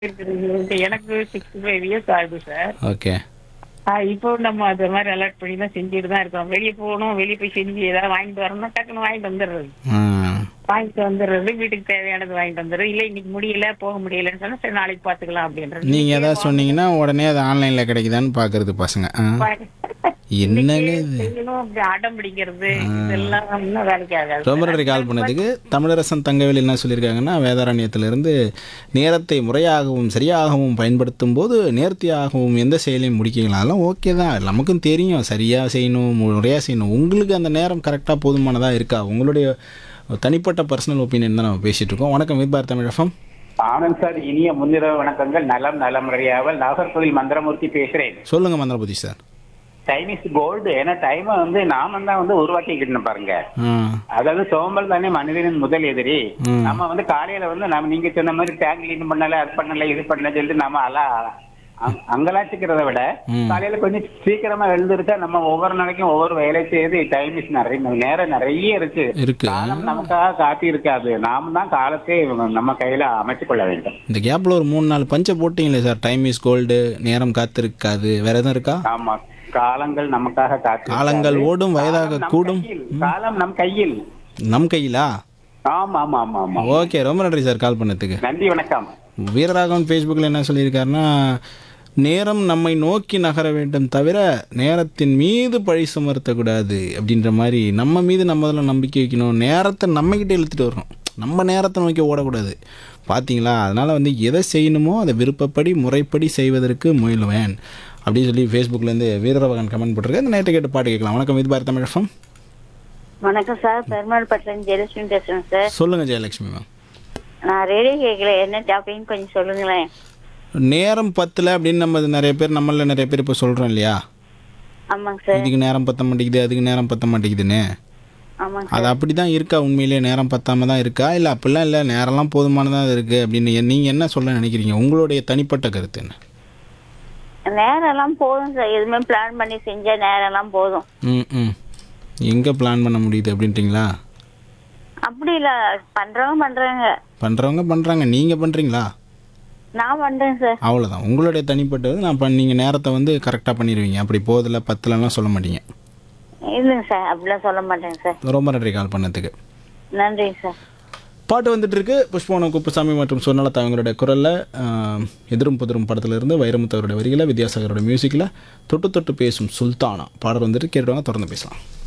இருக்குது எனக்கு sixty five years ஆகுது சார் ஓகே ஆஹ் இப்போ நம்ம அது மாதிரி அலர்ட் பண்ணி தான் செஞ்சுட்டு தான் இருக்கோம் வெளியே போகணும் வெளியே போய் செஞ்சு ஏதாவது வாங்கிட்டு வரணும்னா டக்குன்னு வாங்கிட்டு வந்துடுறது ஆ வாங்கிட்டு வந்துடுறது வீட்டுக்கு தேவையானது வாங்கிட்டு வந்துடுறது இல்லை இன்னைக்கு முடியல போக முடியலன்னு சொன்னா சரி நாளைக்கு பார்த்துக்கலாம் அப்படின்றது நீங்கள் எதாவது சொன்னீங்கன்னா உடனே அது ஆன்லைனில் கிடைக்குதான்னு பார்க்குறது பசங்க ஆ என்னங்க இது செய்யணும் அப்படி அடம் பிடிக்கிறது இதெல்லாம் இன்னும் வேலைக்கு ஆகாது ரொம்ப நன்றி கால் பண்ணதுக்கு தமிழரசன் தங்கவேல் என்ன சொல்லியிருக்காங்கன்னா வேதாரண்யத்திலிருந்து நேரத்தை முறையாகவும் சரியாகவும் பயன்படுத்தும் போது நேர்த்தியாகவும் எந்த செயலையும் முடிக்கலாம் அதெல்லாம் ஓகே தான் நமக்கும் தெரியும் சரியாக செய்யணும் முறையாக செய்யணும் உங்களுக்கு அந்த நேரம் கரெக்டாக போதுமானதாக இருக்கா உங்களுடைய தனிப்பட்ட பர்சனல் ஒப்பீனியன் தான் நம்ம பேசிகிட்டு இருக்கோம் வணக்கம் வித்பார் தமிழகம் ஆனந்த் சார் இனிய முன்னிரவு வணக்கங்கள் நலம் நலமுறையாவல் நாகர்கோவில் மந்திரமூர்த்தி பேசுறேன் சொல்லுங்கள் Manthirapathi sir time is gold ஏன்னா டைமை வந்து நாம தான் வந்து உருவாக்கிக்கிட்டு பாருங்க ஆ அதாவது சோம்பல் தானே மனிதனின் முதல் எதிரி ம். நம்ம வந்து காலையில வந்து நம்ம நீங்க சொன்ன மாதிரி டேங்க் கிளீன் பண்ணல அது பண்ணல இது பண்ணல சொல்லிட்டு நம்ம அலா அங்- அங்கலாச்சிக்கிறத விட ம். காலையில கொஞ்சம் சீக்கிரமா எழுந்திருச்சா நம்ம ஒவ்வொரு நாளைக்கும் ஒவ்வொரு வேலை செய்து டைம் இஸ் நிறைய நேரம் நிறைய இருக்கு இருக்கு காலம் நமக்காக காத்தி இருக்காது நாம தான் காலத்தை நம்ம கையில அமைத்துக் கொள்ள வேண்டும் இந்த கேப்பில் ஒரு மூணு நாலு பஞ்சை போட்டிங்களே சார் டைம் இஸ் கோல்டு நேரம் காத்திருக்காது வேற எதுவும் இருக்கா ஆமா காலங்கள் நமக்காக காத்து காலங்கள் ஓடும் வயதாக கூடும் காலம் நம் கையில் நம் கையிலா ஆமா ஆமா ஆமா ஆமா ஓகே ரொம்ப நன்றி சார் கால் பண்ணதுக்கு நன்றி வணக்கம் வீரராகவன் ஃபேஸ்புக்கில் என்ன சொல்லியிருக்காருன்னா நேரம் நம்மை நோக்கி நகர வேண்டும் தவிர நேரத்தின் மீது பழி சுமர்த்தக்கூடாது அப்படின்ற மாதிரி நம்ம மீது நம்ம முதல்ல நம்பிக்கை வைக்கணும் நேரத்தை நம்மக்கிட்ட இழுத்துட்டு வரணும் நம்ம நேரத்தை நோக்கி ஓடக்கூடாது பார்த்தீங்களா அதனால் வந்து எதை செய்யணுமோ அதை விருப்பப்படி முறைப்படி செய்வதற்கு முயலுவேன் அப்படின்னு சொல்லி ஃபேஸ்புக்லேருந்து வீரராகவன் கமெண்ட் போட்டிருக்கேன் இந்த நேற்று கேட்டு பாட்டு கேட்கலாம் வணக்கம் இது பாரத் தமிழகம் வணக்கம் சார் பெருமாள் பட்டினம் ஜெயலட்சுமி பேசுறேன் சார் சொல்லுங்கள் ஜெயலட்சுமி மேம் நான் ரேடியோ கேட்கல என்ன டாபிக்னு கொஞ்சம் சொல்லுங்களேன் நேரம் பத்தில் அப்படின்னு நம்ம நிறைய பேர் நம்மள நிறைய பேர் இப்போ சொல்கிறோம் இல்லையா ஆமாங்க சார் இதுக்கு நேரம் பத்த மாட்டேங்குது அதுக்கு நேரம் பத்த மாட்டேங்குதுன்னு ஆமாங்க அது அப்படி தான் இருக்கா உண்மையிலேயே நேரம் பத்தாம தான் இருக்கா இல்லை அப்படிலாம் இல்லை நேரம்லாம் போதுமானதாக இருக்குது அப்படின்னு நீங்கள் என்ன சொல்ல நினைக்கிறீங்க உங்களுடைய தனிப்பட்ட கருத்து என்ன சார் நேரம் எல்லாம் போதும் சார் எதுவுமே பிளான் பண்ணி செஞ்சா நேரம் எல்லாம் போதும் ம் ம் எங்கே பிளான் பண்ண முடியுது அப்படின்றீங்களா அப்படி இல்ல பண்றவங்க பண்றாங்க பண்ணுறவங்க பண்ணுறாங்க நீங்கள் பண்ணுறீங்களா நான் பண்றேன் சார் அவ்வளோதான் உங்களுடைய தனிப்பட்டது நான் பண்ண நீங்கள் நேரத்தை வந்து கரெக்டாக பண்ணிடுவீங்க அப்படி போதில் பத்துலலாம் சொல்ல மாட்டீங்க இல்லைங்க சார் அப்படிலாம் சொல்ல மாட்டேங்க சார் ரொம்ப நன்றி கால் பண்ணதுக்கு நன்றிங்க சார் பாட்டு வந்துட்டு இருக்கு புஷ்பவனம் குப்புசாமி மற்றும் சொன்னலதா அவங்களுடைய குரலில் எதிரும் புதிரும் படத்துல இருந்து வைரமுத்தவருடைய வரிகளை வித்யாசாகரோட மியூசிக்கில் தொட்டு தொட்டு பேசும் சுல்தானா பாடல் வந்துட்டு கேட்டுவாங்க தொடர்ந்து பேசலாம்